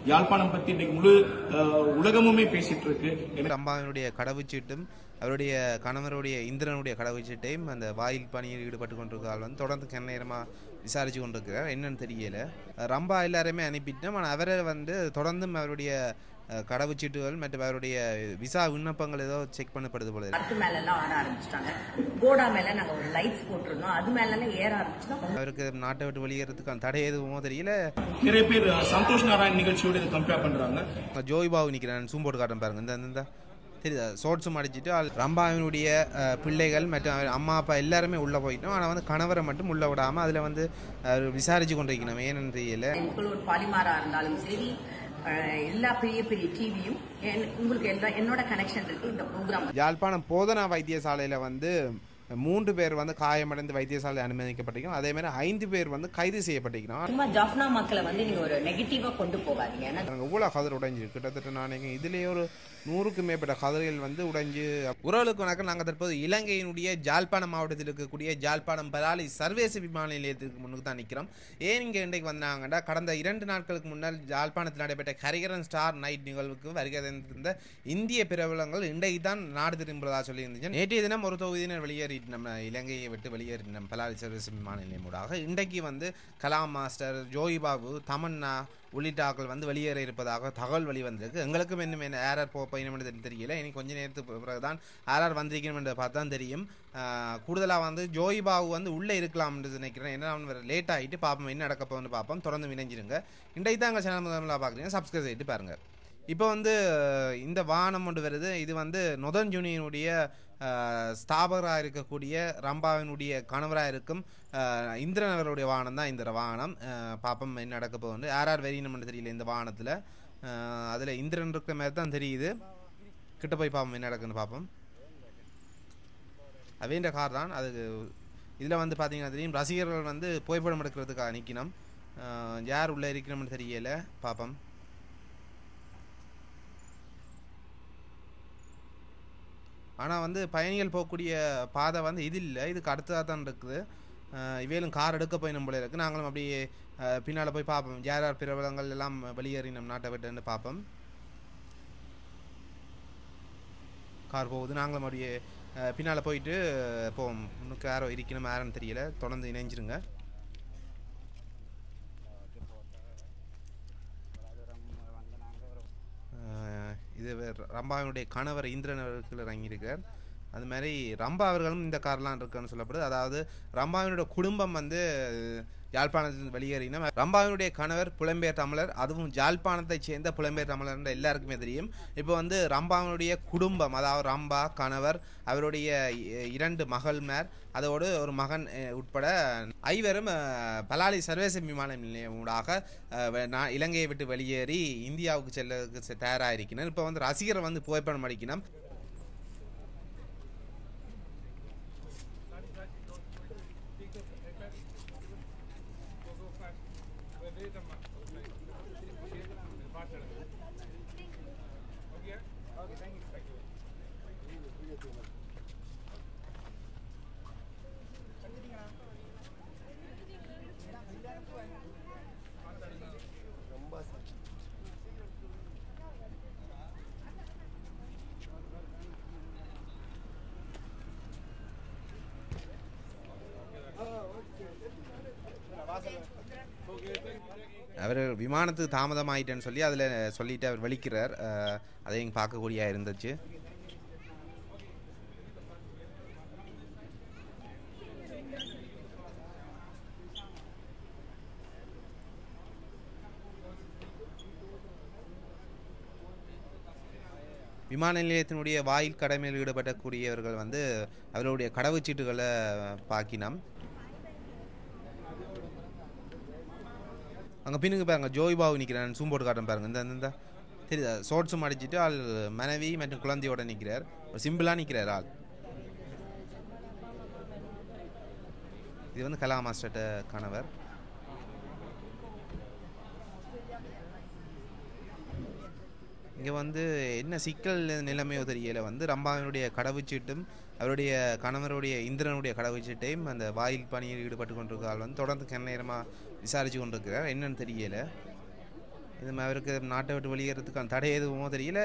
யாழ்ப்பாணம் பத்தி இன்னைக்கு முழு அஹ், உலகமுமே பேசிட்டு இருக்கு எனக்கு ரம்பாவினுடைய கடவுச்சீட்டும் அவருடைய கணவருடைய இந்திரனுடைய கடவுச்சீட்டையும் அந்த வாயில் பணியில் ஈடுபட்டு கொண்டிருக்கால் வந்து தொடர்ந்து கண்ணீரமாக விசாரித்து கொண்டிருக்கிறார் என்னன்னு தெரியல ரம்பா எல்லாருமே அனுப்பிட்டோம் ஆனால் அவரை வந்து தொடர்ந்தும் அவருடைய அஹ், கடவுச்சீட்டுகள் மற்றும் அவருடைய விசா விண்ணப்பங்கள் ஏதோ செக் பண்ணப்படுது போல இருக்கு. அடுத்து மேல எல்லாம் ஆட ஆரம்பிச்சிட்டாங்க போர்டா மேல நாங்க ஒரு லைட்ஸ் போட்டிருந்தோம் அது மேல எல்லாம் ஏற ஆரம்பிச்சுதான் அவருக்கு நாட்டை விட்டு வெளியேறதுக்கான தடை எதுவுமோ தெரியல நிறைய பேர் அஹ், சந்தோஷ் நாராயண் நிகழ்ச்சியோட இதை கம்பேர் பண்றாங்க ஜோய் பாபு நிற்கிறான் சூம் போட்டு காட்டன் பாருங்க இந்த இந்த தெரியுதா ஷோர்ட்ஸும் அடிச்சுட்டு ஆள் ரம்பாவினுடைய அஹ், பிள்ளைகள் மற்றும் அவர் அம்மா அப்பா எல்லாருமே உள்ளே போயிட்டோம் ஆனால் வந்து கணவரை மட்டும் உள்ளே விடாமல் அதில் வந்து அவர் விசாரிச்சு கொண்டிருக்கணும் ஏன்னு தெரியல உங்களோட பாலிமாரா இருந்தாலும் சரி அஹ், எல்லா பெரிய பெரிய டிவியும் உங்களுக்கு எல்லா என்னோட கனெக்ஷன் இருக்கு இந்த ப்ரோக்ராம் யாழ்ப்பாணம் போதனா வைத்தியசாலையில் வந்து மூன்று பேர் வந்து காயமடைந்து வைத்தியசாலை அனுமதிக்கப்பட்டிருக்கணும் அதே மாதிரி ஐந்து பேர் வந்து கைது செய்யப்பட்டிருக்கணும் சும்மா ஜாஃப்னா மக்களை வந்து நீங்க ஒரு நெகட்டிவா கொண்டு போகாதீங்க ஏன்னா நாங்கள் இவ்வளோ கதிர் உடைஞ்சிருக்கு கிட்டத்தட்ட நான் நினைக்கிறேன் இதுலேயே ஒரு நூறுக்கும் மேற்பட்ட கதிர்கள் வந்து உடைஞ்சு உறவுகளுக்கு வணக்கம் நாங்கள் தற்போது இலங்கையினுடைய ஜாழ்ப்பாணம் மாவட்டத்தில் இருக்கக்கூடிய ஜாழ்ப்பாணம் பலாலி சர்வதேச விமான நிலையத்துக்கு முன்னுக்கு தான் நிற்கிறோம் ஏன் இங்கே இன்றைக்கு வந்தாங்கன்னா கடந்த இரண்டு நாட்களுக்கு முன்னால் ஜாழ்ப்பாணத்தில் நடைபெற்ற கரிகரன் ஸ்டார் நைட் நிகழ்வுக்கு வருகை தந்திருந்த இந்திய பிரபலங்கள் இன்றைக்கு தான் நாடு திரும்புவதா சொல்லியிருந்துச்சு நேற்றைய தினம் ஒரு தொகுதியினர் வெளியேறிட்டு நம்ம இலங்கையை விட்டு வெளியேறினோம் பலாலி சர்வதேச விமான நிலையம் ஊடாக இன்றைக்கு வந்து கலாம் மாஸ்டர் ஜோய் பாபு தமன்னா உள்ளிட்ட ஆட்கள் வந்து வெளியேற இருப்பதாக தகவல் வெளிவந்திருக்கு எங்களுக்கும் இன்னும் என்ன ஆர்ஆர் போக பயணம் என்று தெரியல இனி கொஞ்ச நேரத்துக்கு பிறகுதான் ஆர்ஆர் வந்திருக்கணும் என்று பார்த்தா தான் தெரியும் கூடுதலாக வந்து ஜோய் பாபு வந்து உள்ளே இருக்கலாம் என்று நினைக்கிறேன் ஏன்னா அவன் லேட் ஆகிட்டு பார்ப்போம் என்ன நடக்க போகுதுன்னு பார்ப்போம் தொடர்ந்து இணைஞ்சிருங்க இன்றைக்கு தான் எங்கள் சேனல் முதல்ல பார்க்குறீங்க சப்ஸ்கிரைப் செய்துட்டு பாருங்கள் இப்போ வந்து இந்த வாகனம் ஒன்று வருது இது வந்து நொதன் ஜூனியனுடைய ஸ்தாபகராக இருக்கக்கூடிய ரம்பாவினுடைய கணவராக இருக்கும் அஹ், இந்திரன் அவருடைய வாகனம் தான் இந்த வாகனம் அஹ், பாப்பம் என்ன நடக்க போகுது யார் யார் வெறியணும்னு தெரியல இந்த வாகனத்தில் அதில் இந்திரன் இருக்கிற மாதிரி தான் தெரியுது கிட்ட போய் பார்ப்போம் என்ன நடக்குன்னு பார்ப்போம் அவேண்ட கார் தான் அது இதில் வந்து பார்த்தீங்கன்னா தெரியும் ரசிகர்கள் வந்து புகைப்படம் எடுக்கிறதுக்காக நிற்கணும் யார் உள்ளே இருக்கணும்னு தெரியல பார்ப்போம் ஆனால் வந்து பயணிகள் போகக்கூடிய பாதை வந்து இது இல்லை இதுக்கு அடுத்ததாக தான் இருக்குது அஹ் இவையிலும் கார் எடுக்க போய் நம்மளே இருக்குது நாங்களும் அப்படியே பின்னால் போய் பார்ப்போம் யார் யார் பிரபலங்கள் எல்லாம் வெளியேறி நம் நாட்டை விட்டுன்னு பார்ப்போம் கார் போகுது நாங்களும் அப்படியே பின்னால் போயிட்டு போவோம் இன்னுக்கு யாரோ இருக்கணும் யாருன்னு தெரியல தொடர்ந்து இணைஞ்சிருங்க அஹ் இது வே- ரம்பாவினுடைய கணவர் இந்திரன் அவர்கள் இறங்கியிருக்கார் அது மாதிரி ரம்பா அவர்களும் இந்த கார்லாம் இருக்குன்னு சொல்லப்படுது அதாவது ரம்பாவினுடைய குடும்பம் வந்து யாழ்ப்பாணத்தில் வெளியேறினா ரம்பாவினுடைய கணவர் புலம்பெயர் தமிழர் அதுவும் யாழ்ப்பாணத்தைச் சேர்ந்த புலம்பெயர் தமிழர் எல்லாருக்குமே தெரியும் இப்போ வந்து ரம்பாவினுடைய குடும்பம் அதாவது ரம்பா கணவர் அவருடைய இ- இரண்டு மகள்மார் அதோடு ஒரு மகன் அஹ், உட்பட ஐவரும் அஹ், பலாலி சர்வதேச விமான நிலையம் ஊடாக அஹ், வெ- நான் இலங்கையை விட்டு வெளியேறி இந்தியாவுக்கு செல்ல தயாராக இருக்கிறேன் இப்போ வந்து ரசிகரை வந்து புகைப்படம் அடிக்கணும் அவர் விமானத்துக்கு தாமதமாயிட்டேன்னு சொல்லி அதில் சொல்லிட்டு அவர் வலிக்கிறார் அஹ், அதையும் பார்க்கக்கூடிய இருந்துச்சு விமான நிலையத்தினுடைய வாயில் கடமையில் ஈடுபடக்கூடியவர்கள் வந்து அவர்களுடைய கடவுச்சீட்டுகளை பாக்கினோம் அங்கே பின்னுக்கு பாருங்க ஜோய் பாபு நிற்கிறான் சூம் போட்டு காட்டுறேன் பாருங்க இந்த இந்த- இந்த தெரியுதா ஷோர்ட்ஸும் அடிச்சுட்டு ஆள் மனைவி மற்றும் குழந்தையோட நிற்கிறார் ஒரு சிம்பிளாக நிற்கிறார் ஆள் இது வந்து கலா மாஸ்டர்கிட்ட கணவர் இங்கே வந்து என்ன சிக்கல் நிலைமையோ தெரியல வந்து ரம்பாவினுடைய கடவுச்சீட்டும் அவருடைய கணவருடைய இந்திரனுடைய கடவுச்சீட்டையும் அந்த வாயில் பணியில் ஈடுபட்டு கொண்டிருக்க ஆள் வந்து தொடர்ந்து கண்ணீரமாக விசாரித்து கொண்டிருக்கிறார் என்னன்னு தெரியல இது மாதிரி அவருக்கு நாட்டை விட்டு வெளியேறதுக்கான தடை எதுவுமோ தெரியல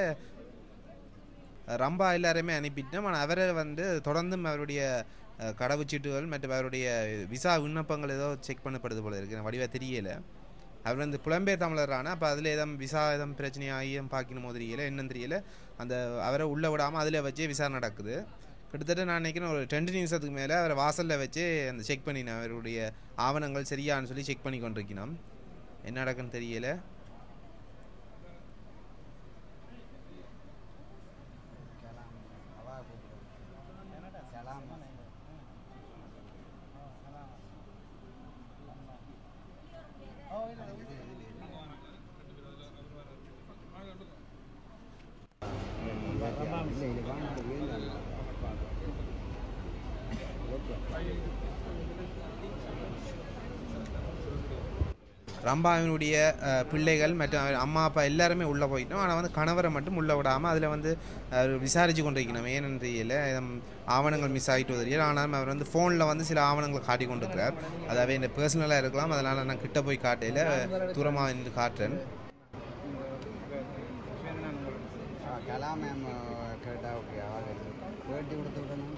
ரம்பா எல்லாருமே அனுப்பிட்டோம் ஆனால் அவரை வந்து தொடர்ந்தும் அவருடைய அஹ், கடவுச்சீட்டுகள் மற்றும் அவருடைய விசா விண்ணப்பங்கள் ஏதோ செக் பண்ணப்படுது போல இருக்கு எனக்கு வடிவாக தெரியல அவர் வந்து புலம்பெயர் தமிழரான அப்போ அதில் எதுவும் விசா எதுவும் பிரச்சனையாகி பார்க்கணுமோ தெரியல என்னன்னு தெரியல அந்த அவரை உள்ளே விடாமல் அதில் வச்சே விசா நடக்குது கிட்டத்தட்ட நான் நினைக்கிறேன் ஒரு ரெண்டு நிமிஷத்துக்கு மேலே அவரை வாசலில் வச்சு அந்த செக் பண்ணினேன் அவருடைய ஆவணங்கள் சரியான்னு சொல்லி செக் பண்ணி கொண்டிருக்கணும் என்ன நடக்குன்னு தெரியல ரம்பாவினுடைய அஹ், பிள்ளைகள் மற்றும் அவர் அம்மா அப்பா எல்லாருமே உள்ளே போயிட்டோம் ஆனால் வந்து கணவரை மட்டும் உள்ளே விடாமல் அதில் வந்து அவர் விசாரித்து கொண்டிருக்கணும் ஏன்னு தெரியல ஹம், ஆவணங்கள் மிஸ் ஆகிட்டு தெரியல ஆனாலும் அவர் வந்து ஃபோனில் வந்து சில ஆவணங்களை காட்டி கொண்டிருக்கிறார் அதாவது இந்த பர்சனலாக இருக்கலாம் அதனால் நான் கிட்ட போய் காட்டையில் தூரமாக நின்று காட்டுறேன் கலா மேம் கேட்டா ஓகே பேட்டி கொடுத்து விடணும்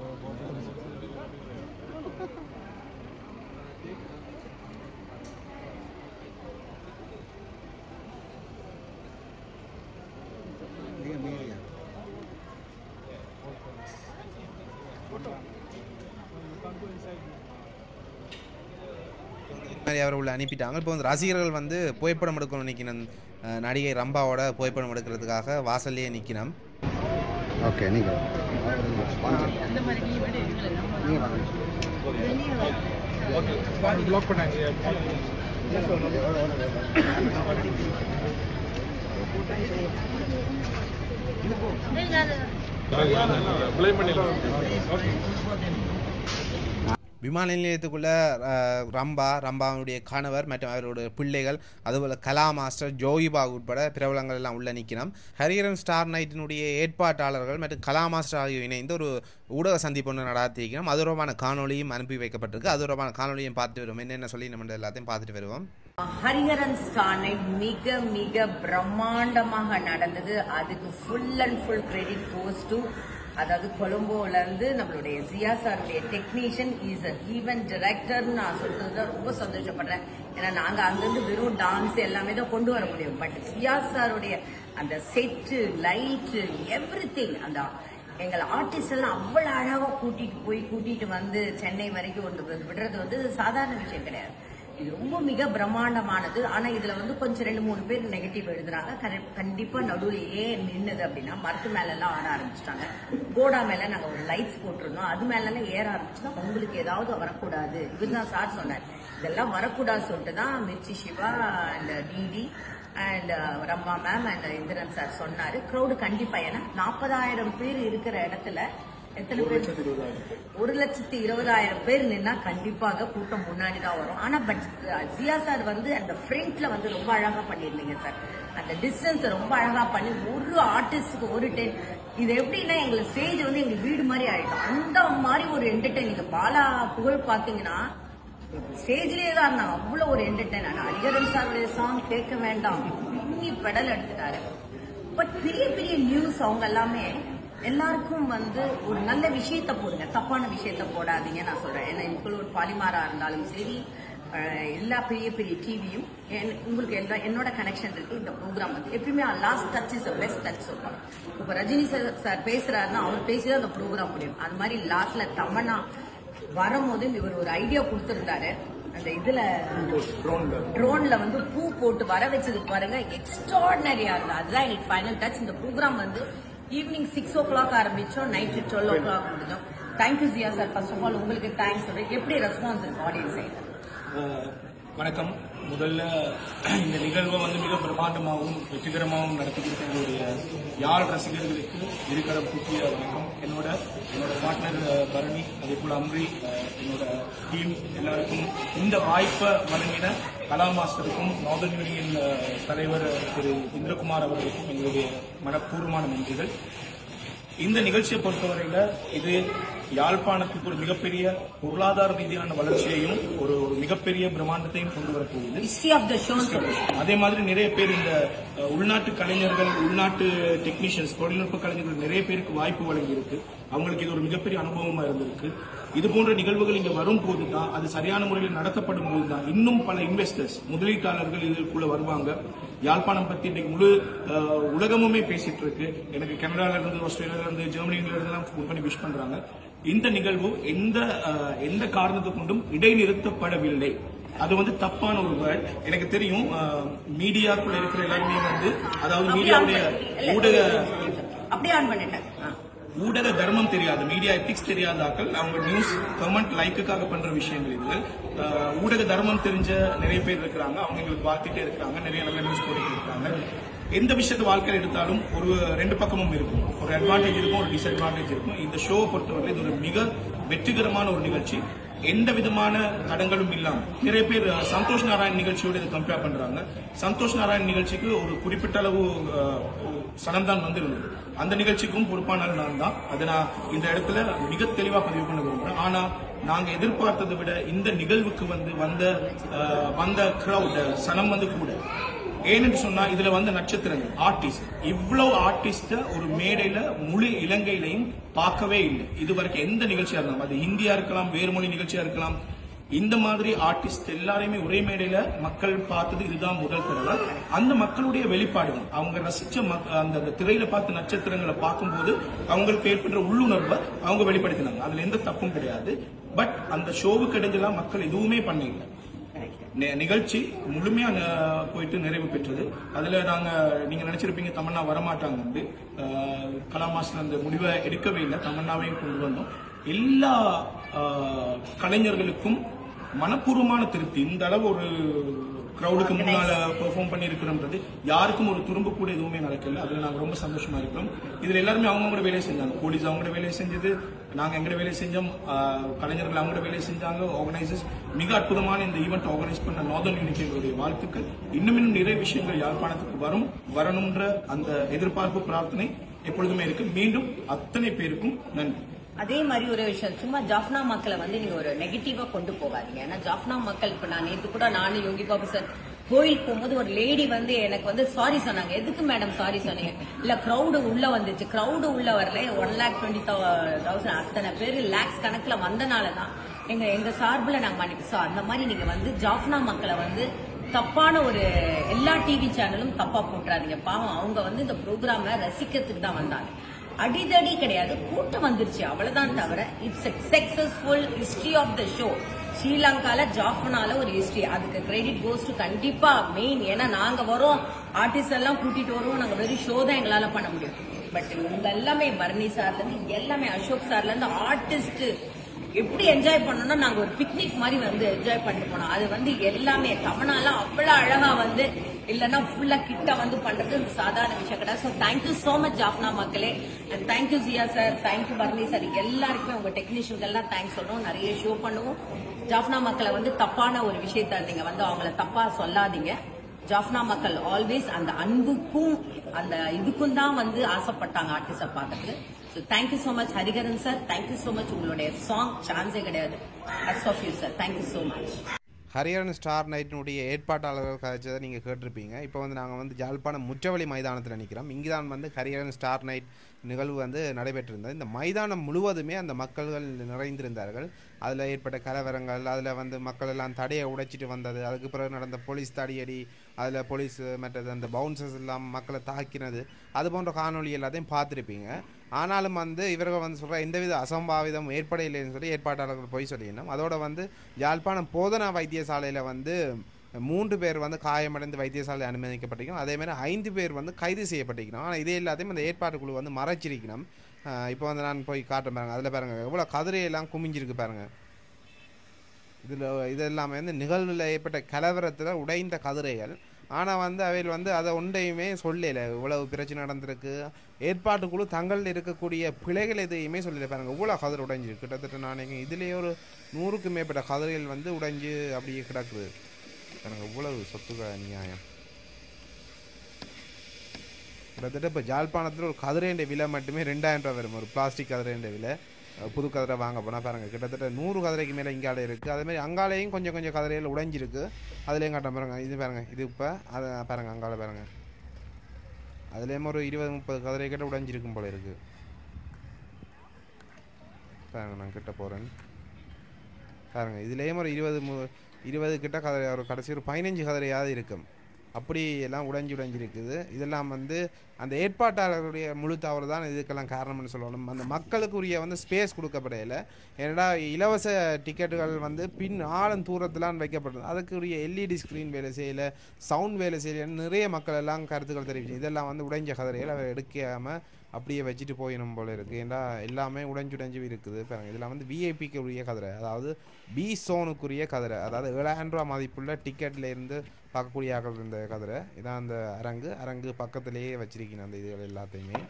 இது மாதிரி அவரை உள்ள அனுப்பிட்டாங்க இப்போ வந்து ரசிகர்கள் வந்து புகைப்படம் எடுக்கணும் நிற்கணும் நடிகை ரம்பாவோட புகைப்படம் எடுக்கிறதுக்காக வாசல்லையே நிற்கணும் ஓகே நீங்கள் விமான நிலையத்துக்குள்ள அஹ், ரம்பா ரம்பாவுடைய கணவர் மற்றும் அவருடைய பிள்ளைகள் அதுபோல் கலா மாஸ்டர் ஜோகிபாக் உட்பட பிரபலங்கள் எல்லாம் உள்ள நிற்கணும் ஹரிஹரன் ஸ்டார் நைட்டினுடைய ஏற்பாட்டாளர்கள் மற்றும் கலா மாஸ்டர் ஆகியோர் இணைந்து ஒரு ஊடக சந்திப்பு ஒன்று நடத்தியிருக்கிறோம் அது தொடர்பான காணொலியும் அனுப்பி வைக்கப்பட்டிருக்கு அது தொடர்பான காணொலியும் பார்த்துட்டு வருவோம் என்னென்ன சொல்லி நம்ம எல்லாத்தையும் பார்த்துட்டு வருவோம் ஹரிஹரன் ஸ்டார் நைட் மிக மிக பிரம்மாண்டமாக நடந்தது அதுக்கு full and full credit goes to அதாவது கொலம்போல இருந்து நம்மளுடைய ஜியா சாருடைய டெக்னீஷியன் இஸ் அ ஈவென்ட் டைரக்டர்னு நான் சொல்றது ரொம்ப சந்தோஷப்படுறேன் ஏன்னா நாங்க அங்கிருந்து வெறும் டான்ஸ் எல்லாமே தான் கொண்டு வர முடியும் பட் ஜியா சாருடைய அந்த செட்டு லைட்டு எவ்ரி அந்த எங்கள் ஆர்டிஸ்ட் எல்லாம் அவ்வளவு அழகா கூட்டிட்டு போய் கூட்டிட்டு வந்து சென்னை வரைக்கும் கொண்டு வந்து விடுறது வந்து சாதாரண விஷயம் கிடையாது இது ரொம்ப மிக பிரம்மாண்டமானது ஆனா இதுல வந்து கொஞ்சம் ரெண்டு மூணு பேர் நெகட்டிவ் எழுதுறாங்க கரெ- கண்டிப்பா நடுவுல ஏன் நின்னுது அப்படின்னா மரத்து மேல எல்லாம் ஆட ஆரம்பிச்சிட்டாங்க கோடா மேல நாங்க ஒரு லைட்ஸ் போட்டிருந்தோம் அது மேல எல்லாம் ஏற ஆரம்பிச்சுன்னா உங்களுக்கு ஏதாவது வரக்கூடாது இவர்தான் சார் சொன்னார் இதெல்லாம் வரக்கூடாது சொல்லிட்டு தான் Mirchi Siva and DD and Ramma ma'am and Indran sir சொன்னாரு க்ரௌடு கண்டிப்பா ஏன்னா நாற்பதாயிரம் பேர் இருக்கிற இடத்துல எத்தனை பேர் ஒரு லட்சத்தி இருபதாயிரம் பேர் நின்னா கண்டிப்பாக கூட்டம் முன்னாடி தான் வரும் ஆனா பட் ஜியா சார் வந்து அந்த ஃப்ரண்ட்ல வந்து ரொம்ப அழகா பண்ணிருந்தீங்க சார் அந்த டிஸ்டன்ஸ் ரொம்ப அழகா பண்ணி ஒரு ஆர்டிஸ்டுக்கு ஒரு டென் இது எப்படின்னா எங்களுக்கு ஸ்டேஜ் வந்து எங்க வீடு மாதிரி ஆயிடும் அந்த மாதிரி ஒரு என்டர்டைன் நீங்க பாலா புகழ் பாத்தீங்கன்னா ஸ்டேஜ்லயே தான் இருந்தாங்க அவ்வளவு ஒரு என்டர்டைன் ஆனா ஹரிஹரன் சாருடைய சாங் கேட்க வேண்டாம் பின்னி பெடல் எடுத்துட்டாரு பட் பெரிய பெரிய நியூஸ் அவங்க எல்லாமே எல்லாருக்கும் வந்து ஒரு நல்ல விஷயத்த போடுங்க தப்பான விஷயத்த போடாதீங்க நான் சொல்றேன் ஏன்னா இன்க்ளூட் பாலிமாரா இருந்தாலும் சரி அஹ், எல்லா பெரிய பெரிய டிவியும் உங்களுக்கு எல்லா என்னோட கனெக்ஷன் இருக்கு இந்த ப்ரோக்ராம் வந்து எப்பயுமே last touch is best touch சொல்லுவாங்க இப்ப ரஜினி சார் சார் பேசுறாருன்னா அவர் பேசிதான் அந்த ப்ரோக்ராம் முடியும் அது மாதிரி லாஸ்ட்ல தமன்னா வரும்போது இவர் ஒரு ஐடியா கொடுத்திருந்தாரு அந்த இதுல ட்ரோன்ல வந்து பூ போட்டு வர வச்சது பாருங்க எக்ஸ்ட்ராடினரியா இருந்தது அதுதான் எங்களுக்கு ஃபைனல் டச் இந்த ப்ரோக்ராம் வந்து ஈவினிங் சிக்ஸ் ஓ கிளாக் ஆரம்பிச்சோம் நைட்டு டுவெல் ஓ கிளாக் முடிஞ்சோம் thank you Jiya sir first of all உங்களுக்கு தேங்க்ஸ் சொல்றேன் எப்படி ரெஸ்பான்ஸ் இருக்கு ஆடியன்ஸ் சைடு அஹ், வணக்கம் முதல்ல இந்த நிகழ்வை வந்து மிக பிரமாண்டமாகவும் வெற்றிகரமாகவும் நடத்தி கொடுத்த எங்களுடைய யாழ் ரசிகர்களுக்கு இருக்கிற புதிய வணக்கம் என்னோட என்னோட பார்ட்னர் பரணி அதே போல அம்ரி அஹ், என்னோட டீம் எல்லாருக்கும் இந்த வாய்ப்பை வழங்கின கலா மாஸ்டருக்கும் நார்தன் யூனியன் அஹ், தலைவர் திரு இந்திரகுமார் அவர்களுக்கும் எங்களுடைய மனப்பூர்வமான நன்றிகள் இந்த நிகழ்ச்சியை பொறுத்தவரையில இது யாழ்ப்பாணத்துக்கு ஒரு மிகப்பெரிய பொருளாதார ரீதியான வளர்ச்சியையும் ஒரு ஒரு மிகப்பெரிய பிரம்மாண்டத்தையும் கொண்டு வரப்போகுது ஹிஸ்டரி ஆஃப் த ஷோன்னு சொல்லுவோம் அதே மாதிரி நிறைய பேர் இந்த அஹ், உள்நாட்டு கலைஞர்கள் உள்நாட்டு டெக்னீஷியன்ஸ் தொழில்நுட்ப கலைஞர்கள் நிறைய பேருக்கு வாய்ப்பு வழங்கி இருக்கு அவங்களுக்கு இது ஒரு மிகப்பெரிய அனுபவமா இருந்திருக்கு இது போன்ற நிகழ்வுகள் இங்க வரும்போது தான் அது சரியான முறையில் நடத்தப்படும் போது தான் இன்னும் பல இன்வெஸ்டர்ஸ் முதலீட்டாளர்கள் இதற்குள்ள வருவாங்க யாழ்ப்பாணம் பத்தி இன்னைக்கு முழு அஹ், உலகமுமே பேசிட்டு இருக்கு எனக்கு கனடால இருந்து ஆஸ்திரேலியால இருந்து ஜெர்மனில இருந்து எல்லாம் ஃபோன் பண்ணி விஷ் பண்றாங்க இந்த நிகழ்வு எந்த அஹ், எந்த காரணத்தை கொண்டும் இடைநிறுத்தப்படவில்லை அது வந்து தப்பான ஒரு வேர்ட் எனக்கு தெரியும் மீடியாக்குள்ள இருக்கிற எல்லாருமே வந்து அதாவது மீடியாவுடைய ஊடக அப்படியே ஆன் பண்ணிட்டேன் ஆ. ஊடக தர்மம் தெரியாது மீடியா எத்திக்ஸ் தெரியாத ஆட்கள் அவங்க நியூஸ் கமெண்ட் லைக்குக்காக பண்ற விஷயங்கள் இதுகள் அஹ், ஊடக தர்மம் தெரிஞ்ச நிறைய பேர் இருக்கிறாங்க அவங்க எங்களுக்கு வாழ்த்திட்டே இருக்கிறாங்க நிறைய நல்ல நியூஸ் போட்டுட்டு இருக்கிறாங்க எந்த விஷயத்தை வாழ்க்கையில் எடுத்தாலும் ஒரு ரெண்டு பக்கமும் இருக்கும் ஒரு அட்வான்டேஜ் இருக்கும் ஒரு டிஸ்அட்வான்டேஜ் இருக்கும் இந்த ஷோவை பொறுத்தவரை இது ஒரு மிக வெற்றிகரமான ஒரு நிகழ்ச்சி எந்த விதமான தடங்களும் இல்லாம நிறைய பேர் அஹ், சந்தோஷ் நாராயண் நிகழ்ச்சியோட இதை கம்பேர் பண்றாங்க சந்தோஷ் நாராயண் நிகழ்ச்சிக்கு ஒரு குறிப்பிட்ட அளவு அஹ், சனம் தான் வந்திருந்தது அந்த நிகழ்ச்சிக்கும் பொறுப்பான ஆள் நான் தான் அதை நான் இந்த இடத்துல மிக தெளிவா பதிவு பண்ண விரும்புறேன் ஆனா நாங்க எதிர்பார்த்ததை விட இந்த நிகழ்வுக்கு வந்து வந்த அஹ், வந்த கிரௌட் சனம் வந்து கூட ஏன்னு சொன்னா இதுல வந்து நட்சத்திரங்கள் ஆர்டிஸ்ட் இவ்வளவு ஆர்டிஸ்ட ஒரு மேடையில முழு இலங்கையிலையும் பார்க்கவே இல்லை இது வரைக்கும் எந்த நிகழ்ச்சியா இருந்தாலும் அது ஹிந்தியா இருக்கலாம் வேறு மொழி நிகழ்ச்சியா இருக்கலாம் இந்த மாதிரி ஆர்டிஸ்ட் எல்லாரையுமே ஒரே மேடையில மக்கள் பார்த்தது இதுதான் முதல் தடவை அந்த மக்களுடைய வெளிப்பாடுகள் அவங்க ரசிச்ச மக்- அந்த அந்த திரையில பார்த்த நட்சத்திரங்களை பார்க்கும்போது அவங்களுக்கு ஏற்பட்ட உள்ளுணர்வை அவங்க வெளிப்படுத்தினாங்க அதுல எந்த தப்பும் கிடையாது பட் அந்த ஷோவுக்கு இடைஞ்செல்லாம் மக்கள் எதுவுமே பண்ணல நி- நிகழ்ச்சி முழுமையா ந- போயிட்டு நிறைவு பெற்றது அதுல நாங்க நீங்க நினைச்சிருப்பீங்க தமன்னா வரமாட்டாங்க கலா மாஸ்டர் அந்த முடிவை எடுக்கவே இல்லை தமன்னாவையும் கொண்டு வந்தோம் எல்லா ஆஹ், கலைஞர்களுக்கும் மனப்பூர்வமான திருப்தி இந்த அளவு ஒரு கிரௌடுக்கு முன்னால பெர்ஃபார்ம் பண்ணி இருக்கிறோம்ன்றது யாருக்கும் ஒரு துரும்பு கூட எதுவுமே நடக்கல அதுல நாங்க ரொம்ப சந்தோஷமா இருக்கிறோம் இதுல எல்லாருமே அவங்களோட வேலையை செஞ்சாங்க போலீஸ் அவங்களோட வேலையை செஞ்சது நாங்க எங்கட வேலையை செஞ்சோம் ஆஹ், கலைஞர்கள் அவங்களோட வேலையை செஞ்சாங்க ஆர்கனைசர்ஸ் மிக அற்புதமான இந்த ஈவெண்ட் ஆர்கனைஸ் பண்ண நார்தன் யூனிட்டிகளுடைய வாழ்த்துக்கள் இன்னும் இன்னும் நிறைய விஷயங்கள் யாழ்ப்பாணத்துக்கு வரும் வரணும்ன்ற அந்த எதிர்பார்ப்பு பிரார்த்தனை எப்பொழுதுமே இருக்கு மீண்டும் அத்தனை பேருக்கும் நன்றி அதே மாதிரி ஒரு விஷயம் சும்மா ஜாஃப்னா மக்களை வந்து நீங்க ஒரு நெகட்டிவா கொண்டு போகாதீங்க ஏன்னா ஜாஃப்னா மக்கள் இப்ப நான் நேத்து கூட நானும் யோகி பாபு சார் கோயிலுக்கு போகும்போது ஒரு லேடி வந்து எனக்கு வந்து சாரி சொன்னாங்க எதுக்கு மேடம் சாரி சொன்னீங்க இல்ல கிரௌடு உள்ள வந்துச்சு கிரௌடு உள்ள வரல ஒன் லேக் டுவெண்ட்டி தௌசண்ட் அத்தனை பேர் லேக்ஸ் கணக்குல வந்தனால தான் எங்க எங்க சார்பில் நாங்க மன்னிப்பு So, அந்த மாதிரி நீங்க வந்து ஜாஃப்னா மக்களை வந்து தப்பான ஒரு எல்லா டிவி சேனலும் தப்பா போட்டுறாதீங்க பாவம் அவங்க வந்து இந்த ப்ரோக்ராம ரசிக்கிறதுக்கு தான் வந்தாங்க அடிதடி கிடையாது கூட்டம் வந்துருச்சு அவ்வளவுதான் தவிர it's successful history of the show ஸ்ரீலங்கால ஜாஃபனால ஒரு ஹிஸ்டரி அதுக்கு கிரெடிட் கோஸ் டு கண்டிப்பா மெயின் ஏன்னா நாங்க வரோம் ஆர்டிஸ்ட் எல்லாம் கூட்டிட்டு வருவோம் நாங்க வெறும் ஷோ தான் எங்களால பண்ண முடியும் பட் இவங்க எல்லாமே பரணி சார்ல இருந்து எல்லாமே அசோக் சார்ல இருந்து ஆர்டிஸ்ட் எப்படி என்ஜாய் பண்ணோம்னா நாங்க ஒரு பிக்னிக் மாதிரி வந்து என்ஜாய் பண்ணிட்டு போனோம் அது வந்து எல்லாமே தமிழ்நாலாம் அவ்வளவு அழகா வந்து இல்லைன்னா ஃபுல்லா கிட்ட வந்து பண்றது சாதாரண விஷயம் கிடையாது so thank you so much Jaffna மக்களே and thank you Jiya sir thank you Barni sir எல்லாருக்குமே உங்க டெக்னீஷியன்கள் எல்லாம் தேங்க்ஸ் சொல்லுவோம் நிறைய ஷோ பண்ணுவோம் ஜாஃப்னா மக்களை வந்து தப்பான ஒரு விஷயத்த நீங்க வந்து அவங்கள தப்பா சொல்லாதீங்க ஜாஃப்னா மக்கள் ஆல்வேஸ் அந்த அன்புக்கும் அந்த இதுக்கும் தான் வந்து ஆசைப்பட்டாங்க ஆர்டிஸ்ட பார்க்கறதுக்கு so thank you so much Hariharan sir thank you so much உங்களுடைய சாங் சான்ஸே கிடையாது hats off you sir thank you so much Haryana star நைட்டினுடைய ஏற்பாட்டாளர்கள் கதைச்சதை நீங்கள் கேட்டிருப்பீங்க இப்போ வந்து நாங்கள் வந்து ஜாழ்ப்பாணம் முற்றவழி மைதானத்தில் நிற்கிறோம் இங்கே தான் வந்து ஹரியானா ஸ்டார் நைட் நிகழ்வு வந்து நடைபெற்றிருந்தது இந்த மைதானம் முழுவதுமே அந்த மக்கள்கள் நிறைந்திருந்தார்கள் அதில் ஏற்பட்ட கலவரங்கள் அதில் வந்து மக்கள் எல்லாம் தடையை உடைச்சிட்டு வந்தது அதுக்கு பிறகு நடந்த போலீஸ் தடியடி அதில் போலீஸ் மற்றது அந்த பவுன்சர்ஸ் எல்லாம் மக்களை தாக்கினது அது போன்ற காணொளி எல்லாத்தையும் பார்த்துருப்பீங்க ஆனாலும் வந்து இவர்கள் வந்து சொல்கிற எந்தவித அசம்பாவிதம் ஏற்படையில்லைன்னு சொல்லி ஏற்பாட்டாளர்கள் போய் சொல்லியிருந்தோம் அதோட வந்து யாழ்ப்பாணம் போதனா வைத்தியசாலையில் வந்து மூன்று பேர் வந்து காயமடைந்து வைத்தியசாலை அனுமதிக்கப்பட்டிருக்கணும் அதே மாதிரி ஐந்து பேர் வந்து கைது செய்யப்பட்டிருக்கணும் ஆனால் இதே எல்லாத்தையும் அந்த ஏற்பாட்டு குழு வந்து மறைச்சிருக்கணும் ஆஹ் இப்போ வந்து நான் போய் காட்டுறேன் பாருங்க அதில் பாருங்க எவ்வளோ கதிரையெல்லாம் குமிஞ்சிருக்கு பாருங்க இதில் இது எல்லாமே வந்து நிகழ்வில் ஏற்பட்ட கலவரத்தில் உடைந்த கதிரைகள் ஆனால் வந்து அவையில் வந்து அதை ஒன்றையுமே சொல்லல இவ்வளவு பிரச்சனை நடந்திருக்கு ஏற்பாட்டுக்குழு தங்களில் இருக்கக்கூடிய பிழைகள் எதையுமே சொல்லல பாருங்க இவ்வளோ கதிரை உடைஞ்சிருக்கு கிட்டத்தட்ட நான் எங்க இதுலேயே ஒரு நூறுக்கும் மேற்பட்ட கதிரைகள் வந்து உடைஞ்சு அப்படியே கிடக்குது பாருங்க இவ்வளவு சொத்துக்க நியாயம் கிட்டத்தட்ட இப்போ ஜாழ்ப்பாணத்தில் ஒரு கதிரைன்ற விலை மட்டுமே ரெண்டாயிரம் ரூபா வரும் ஒரு பிளாஸ்டிக் கதிரைன்ற விலை அஹ், புது கதிரை வாங்க போனால் பாருங்கள் கிட்டத்தட்ட நூறு கதிரைக்கு மேலே இங்கால இருக்குது அதேமாதிரி அங்காலையும் கொஞ்சம் கொஞ்சம் கதிரையில் உடைஞ்சிருக்கு அதுலேயும் காட்ட பாருங்க இது பாருங்க இது இப்போ அதை பாருங்க அங்கால பாருங்க அதுலேயும் ஒரு இருபது முப்பது கதிரை கிட்ட உடைஞ்சிருக்கும் போல இருக்குது பாருங்க நான் கிட்ட போகிறேன் பாருங்க இதுலேயும் ஒரு இருபது மு இருபது கிட்ட கதிரை ஒரு கடைசி ஒரு பதினஞ்சு கதிரையாவது இருக்கும் அப்படி எல்லாம் உடைஞ்சு உடைஞ்சிருக்குது இதெல்லாம் வந்து அந்த ஏற்பாட்டாளருடைய முழு தவறு தான் இதுக்கெல்லாம் காரணம்னு சொல்லணும் அந்த மக்களுக்குரிய வந்து ஸ்பேஸ் கொடுக்கப்படையில ஏன்னா இலவச டிக்கெட்டுகள் வந்து பின் ஆழம் தூரத்திலாம் வைக்கப்பட்டது அதுக்குரிய எல்இடி ஸ்க்ரீன் வேலை செய்யலை சவுண்ட் வேலை செய்யலைன்னு நிறைய மக்கள் எல்லாம் கருத்துக்கள் தெரிவிச்சு இதெல்லாம் வந்து உடைஞ்ச கதிரைகள் அவர் எடுக்காமல் அப்படியே வச்சுட்டு போயிடும் போல இருக்குது ஏன்னா எல்லாமே உடைஞ்சு உடைஞ்சு இருக்குது பாருங்க இதெல்லாம் வந்து விஐபிக்கு உரிய கதிரை அதாவது பி சோனுக்குரிய கதிரை அதாவது ஏழாயிரம் ரூபா மதிப்புள்ள டிக்கெட்ல இருந்து பார்க்கக்கூடிய ஆக்கள் இருந்த கதிரை இதான் அந்த அரங்கு அரங்கு பக்கத்திலேயே வச்சிருக்கீங்க அந்த இதுகள் எல்லாத்தையுமே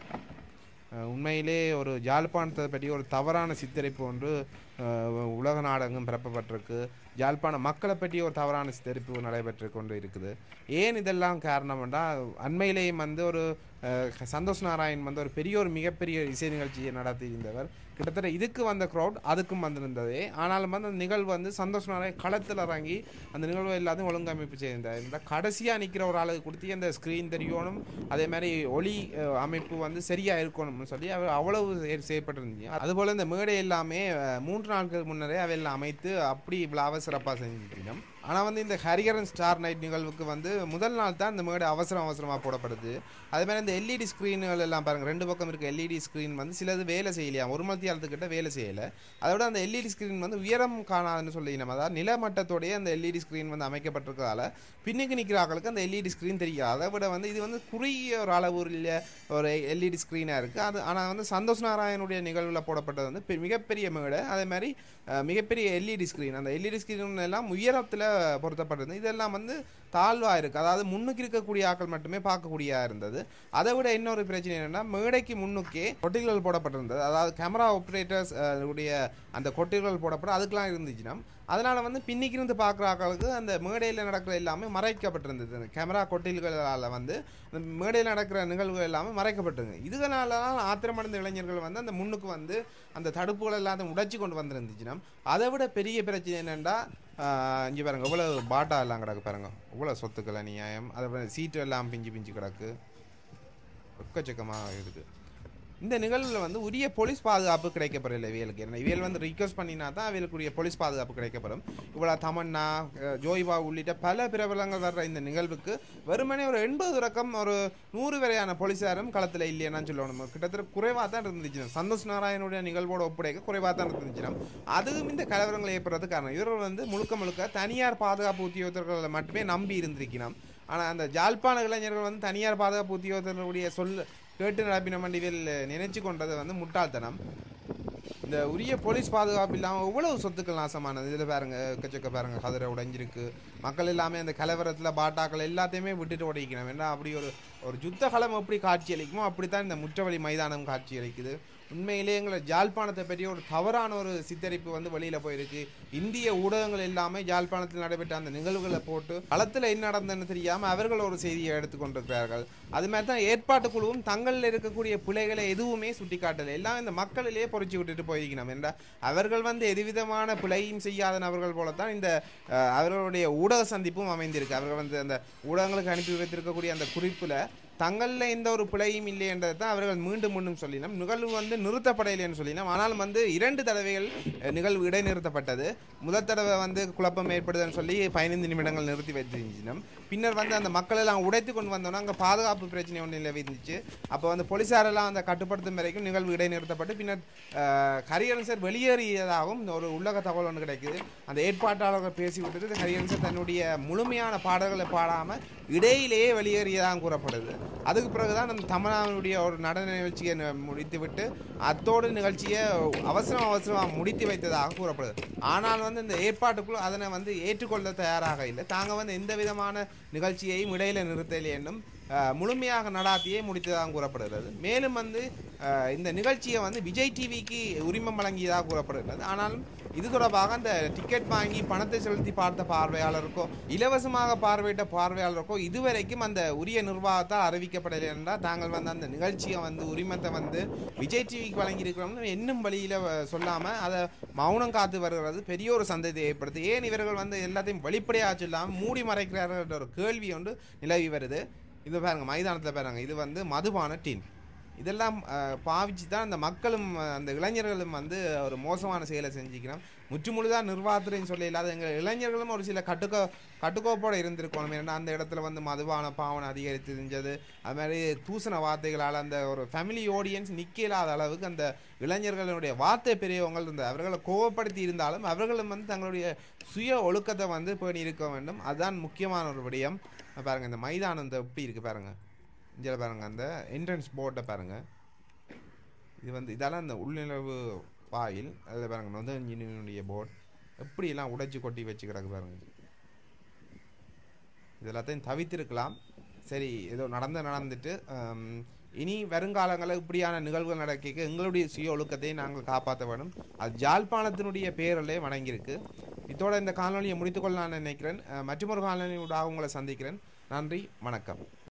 அஹ் உண்மையிலே ஒரு ஜாழ்ப்பாணத்தை பற்றி ஒரு தவறான சித்தரிப்பு ஒன்று அஹ், உலக நாடகம் பரப்பப்பட்டிருக்கு ஜாழ்ப்பாண மக்களை பற்றி ஒரு தவறான சித்தரிப்பு நடைபெற்று கொண்டு இருக்குது ஏன் இதெல்லாம் காரணம் என்றால் அண்மையிலேயும் வந்து ஒரு அஹ், சந்தோஷ் நாராயண் வந்து ஒரு பெரிய ஒரு மிகப்பெரிய இசை நிகழ்ச்சியை நடத்தியிருந்தவர் கிட்டத்தட்ட இதுக்கு வந்த க்ரௌட் அதுக்கும் வந்திருந்ததே ஆனாலும் வந்து அந்த நிகழ்வு வந்து சந்தோஷ் நாராயண் களத்தில் இறங்கி அந்த நிகழ்வு எல்லாத்தையும் ஒழுங்கமைப்பு செய்திருந்தார் இந்த கடைசியாக நிற்கிற ஒரு ஆளுக்கு கொடுத்து அந்த ஸ்க்ரீன் தெரியணும் அதே மாதிரி ஒளி அஹ், அமைப்பு வந்து சரியாக இருக்கணும்னு சொல்லி அவர் அவ்வளவு செய- செய்யப்பட்டிருந்தீங்க அதுபோல் இந்த மேடை எல்லாமே அஹ், மூன்று நாட்களுக்கு முன்னரே அவையெல்லாம் அமைத்து அப்படி இவ்வளவு சிறப்பாக செஞ்சிருக்கணும் ஆனால் வந்து இந்த ஹரிகரன் ஸ்டார் நைட் நிகழ்வுக்கு வந்து முதல் நாள் தான் இந்த மேடை அவசரம் அவசரமாக போடப்படுது அதே மாதிரி இந்த எல்இடி ஸ்க்ரீன்கள் எல்லாம் பாருங்கள் ரெண்டு பக்கம் இருக்க எல்இடி ஸ்க்ரீன் வந்து சிலது வேலை செய்யலையா ஒரு மணி நேரத்துக்கிட்ட வேலை செய்யலை அதோட அந்த எல்இடி ஸ்க்ரீன் வந்து உயரம் காணாதுன்னு சொல்லி நம்ம அதாவது நிலமட்டத்தோடய அந்த எல்இடி ஸ்க்ரீன் வந்து அமைக்கப்பட்டிருக்கிறதால பின்னுக்கு நிற்கிற ஆட்களுக்கு அந்த எல்இடி ஸ்க்ரீன் தெரியாது அதை விட வந்து இது வந்து குறுகிய ஒரு அளவுள்ள ஒரு எல்இடி ஸ்க்ரீனாக இருக்குது அது ஆனால் வந்து சந்தோஷ் நாராயணுடைய நிகழ்வில் போடப்பட்டது வந்து பெ- மிகப்பெரிய மேடை அதே மாதிரி அஹ், மிகப்பெரிய எல்இடி ஸ்க்ரீன் அந்த எல்இடி ஸ்க்ரீன் எல்லாம் உயரத்தில் பொருத்தப்பட்டது இதெல்லாம் வந்து தாழ்வாக இருக்குது அதாவது முன்னுக்கு இருக்கக்கூடிய ஆட்கள் மட்டுமே பார்க்கக்கூடியதாக இருந்தது அதை விட இன்னொரு பிரச்சனை என்னென்னா மேடைக்கு முன்னுக்கே கொட்டில்கள் போடப்பட்டிருந்தது அதாவது கேமரா ஆப்ரேட்டர்ஸ் உடைய அந்த கொட்டில்கள் போடப்பட்டு அதுக்கெலாம் இருந்துச்சுன்னா அதனால் வந்து பின்னிக்கு இருந்து பார்க்குற ஆட்களுக்கு அந்த மேடையில் நடக்கிற எல்லாமே மறைக்கப்பட்டிருந்தது அந்த கேமரா கொட்டில்களால் வந்து அந்த மேடையில் நடக்கிற நிகழ்வுகள் எல்லாமே மறைக்கப்பட்டிருங்க இதனால தான் ஆத்திரமடைந்த இளைஞர்கள் வந்து அந்த முன்னுக்கு வந்து அந்த தடுப்புகள் எல்லாத்தையும் உடைச்சி கொண்டு வந்திருந்துச்சுன்னா அதை விட பெரிய பிரச்சனை என்னென்னா இங்கே பாருங்க இவ்வளோ பாட்டா எல்லாம் கிடக்கு பாருங்க இவ்வளோ சொத்துக்கள் அநியாயம் அதை சீட்டு எல்லாம் பிஞ்சு பிஞ்சு கிடக்கு எக்கச்சக்கமாக இருக்குது இந்த நிகழ்வில் வந்து உரிய போலீஸ் பாதுகாப்பு கிடைக்கப்படல இவியலுக்கு ஏன்னா இவியல் வந்து ரிக்வஸ்ட் பண்ணினா தான் அவியலுக்குரிய போலீஸ் பாதுகாப்பு கிடைக்கப்படும் இவ்வளோ தமன்னா அஹ், ஜோய்பா உள்ளிட்ட பல பிரபலங்கள் வர்ற இந்த நிகழ்வுக்கு வெறுமனே ஒரு எண்பது ரக்கம் ஒரு நூறு வரையான போலீஸாரும் களத்தில் இல்லையானு சொல்லணும் கிட்டத்தட்ட குறைவாக தான் இருந்துச்சு சந்தோஷ் நாராயணுடைய நிகழ்வோட ஒப்படைக்க குறைவாக தான் இருந்துச்சுன்னா அதுவும் இந்த கலவரங்கள் ஏற்படுறதுக்கு காரணம் இவர்கள் வந்து முழுக்க முழுக்க தனியார் பாதுகாப்பு உத்தியோகத்தர்களை மட்டுமே நம்பி இருந்திருக்கணும் ஆனால் அந்த ஜாழ்ப்பாண இளைஞர்கள் வந்து தனியார் பாதுகாப்பு உத்தியோகத்தர்களுடைய சொல் கேட்டு நடப்பின மண்டிகள் நினைச்சு கொண்டது வந்து முட்டாள்தனம் இந்த உரிய போலீஸ் பாதுகாப்பு இல்லாமல் எவ்வளவு சொத்துக்கள் நாசமானது இதில் பாருங்க எக்கச்சக்க பாருங்க கதிரை உடைஞ்சிருக்கு மக்கள் எல்லாமே அந்த கலவரத்தில் பாட்டாக்கள் எல்லாத்தையுமே விட்டுட்டு உடைக்கணும் ஏன்னா அப்படி ஒரு ஒரு யுத்த களம் எப்படி காட்சி அளிக்குமோ அப்படித்தான் இந்த முற்றவழி மைதானம் காட்சி அளிக்குது உண்மையிலே எங்களை ஜாழ்ப்பாணத்தை பற்றி ஒரு தவறான ஒரு சித்தரிப்பு வந்து வெளியில் போயிருக்கு இந்திய ஊடகங்கள் எல்லாமே ஜாழ்ப்பாணத்தில் நடைபெற்ற அந்த நிகழ்வுகளை போட்டு களத்தில் என்ன நடந்ததுன்னு தெரியாமல் அவர்கள் ஒரு செய்தியை எடுத்துக்கொண்டிருக்கிறார்கள் அது மாதிரி தான் ஏற்பாட்டு குழுவும் தங்களில் இருக்கக்கூடிய பிழைகளை எதுவுமே சுட்டிக்காட்டலை எல்லாம் இந்த மக்களிலேயே பொறிச்சு விட்டுட்டு போயிருக்கணும் என்ற அவர்கள் வந்து எதுவிதமான பிழையும் செய்யாத நபர்கள் போலத்தான் இந்த அஹ், அவர்களுடைய ஊடக சந்திப்பும் அமைந்திருக்கு அவர்கள் வந்து அந்த ஊடகங்களுக்கு அனுப்பி வைத்திருக்கக்கூடிய அந்த குறிப்பில் தங்களில் எந்த ஒரு பிழையும் இல்லை என்றதை தான் அவர்கள் மீண்டும் மீண்டும் சொல்லினோம் நிகழ்வு வந்து நிறுத்தப்படலைன்னு சொல்லினோம் ஆனாலும் வந்து இரண்டு தடவைகள் அஹ், நிகழ்வு இடைநிறுத்தப்பட்டது முதல் தடவை வந்து குழப்பம் ஏற்படுதுன்னு சொல்லி பதினைந்து நிமிடங்கள் நிறுத்தி வைத்திருந்தோம் பின்னர் வந்து அந்த மக்கள் எல்லாம் உடைத்து கொண்டு வந்தோன்னா அங்கே பாதுகாப்பு பிரச்சனை ஒன்று நிலவிருந்துச்சு அப்போ வந்து போலீஸாரெல்லாம் அந்த கட்டுப்படுத்தும் வரைக்கும் நிகழ்வு இடைநிறுத்தப்பட்டு பின்னர் அஹ், ஹரிஹரன் சார் வெளியேறியதாகவும் ஒரு உள்ளக தகவல் ஒன்று கிடைக்குது அந்த ஏற்பாட்டாளர்கள் பேசி விட்டுட்டு ஹரிஹரன் சார் தன்னுடைய முழுமையான பாடல்களை பாடாமல் இடையிலேயே வெளியேறியதாக கூறப்படுது அதுக்கு பிறகுதான் அந்த தமிழனுடைய ஒரு நடன நிகழ்ச்சியை ந- முடித்துவிட்டு அத்தோடு நிகழ்ச்சியை அவசரம் அவசரமாக முடித்து வைத்ததாக கூறப்படுது ஆனால் வந்து இந்த ஏற்பாட்டுக்குள் அதனை வந்து ஏற்றுக்கொள்ள தயாராக இல்லை தாங்க வந்து எந்த விதமான நிகழ்ச்சியையும் இடையில நிறுத்தலை என்னும் அஹ், முழுமையாக நடாத்தியே முடித்ததாக கூறப்படுகிறது மேலும் வந்து அஹ், இந்த நிகழ்ச்சியை வந்து விஜய் டிவிக்கு உரிமம் வழங்கியதாக கூறப்படுகிறது ஆனாலும் இது தொடர்பாக அந்த டிக்கெட் வாங்கி பணத்தை செலுத்தி பார்த்த பார்வையாளருக்கோ இலவசமாக பார்வையிட்ட பார்வையாளருக்கோ இதுவரைக்கும் அந்த உரிய நிர்வாகத்தால் அறிவிக்கப்படலை என்றால் தாங்கள் வந்து அந்த நிகழ்ச்சியை வந்து உரிமத்தை வந்து விஜய் டிவிக்கு வழங்கியிருக்கிறோம்னு இன்னும் வழியில் சொல்லாமல் அதை மௌனம் காத்து வருகிறது பெரிய ஒரு சந்ததியை ஏற்படுத்து ஏன் இவர்கள் வந்து எல்லாத்தையும் வெளிப்படையாக சொல்லாமல் மூடி மறைக்கிறார்கள் என்ற ஒரு கேள்வி ஒன்று நிலவி வருது இது பாருங்க மைதானத்தில் பாருங்க இது வந்து மதுபான டீன் இதெல்லாம் பாவிச்சு தான் அந்த மக்களும் அஹ், அந்த இளைஞர்களும் வந்து ஒரு மோசமான செயலை செஞ்சுக்கிறோம் முற்று முழுதாக நிர்வாகத்துறைன்னு சொல்ல இல்லாத எங்கள் இளைஞர்களும் ஒரு சில கட்டுக்கோ கட்டுக்கோப்போடு இருந்திருக்கணும் ஏன்னா அந்த இடத்துல வந்து மதுபான பாவனை அதிகரித்து இருந்தது அது மாதிரி தூசண வார்த்தைகளால் அந்த ஒரு ஃபேமிலி ஆடியன்ஸ் நிற்க இல்லாத அளவுக்கு அந்த இளைஞர்களுடைய வார்த்தை பெரியவங்கள் இருந்த அவர்களை கோவப்படுத்தி இருந்தாலும் அவர்களும் வந்து தங்களுடைய சுய ஒழுக்கத்தை வந்து பேணி இருக்க வேண்டும் அதுதான் முக்கியமான ஒரு விடயம் பாருங்க இந்த மைதானம் இந்த எப்படி இருக்கு பாருங்க இங்கே பாருங்க அந்த என்ட்ரன்ஸ் போர்ட்டை பாருங்க இது வந்து இதெல்லாம் இந்த உள்நிலவு வாயில் அதில் பாருங்க நொந்த இன்ஜினியருடைய போர்ட் எப்படியெல்லாம் உடைச்சு கொட்டி வச்சு கிடக்கு பாருங்க இது எல்லாத்தையும் தவிர்த்திருக்கலாம் சரி ஏதோ நடந்து நடந்துட்டு ஆம், இனி வருங்காலங்களில் இப்படியான நிகழ்வுகள் நடக்க எங்களுடைய சுய ஒழுக்கத்தை நாங்கள் காப்பாற்ற வேணும் அது ஜாழ்ப்பாணத்தினுடைய பேரலே வணங்கியிருக்கு இதோட இந்த காணொலியை முடித்துக்கொள்ள நான் நினைக்கிறேன் அஹ், மற்றொரு காணொலியோட உங்களை சந்திக்கிறேன் நன்றி வணக்கம்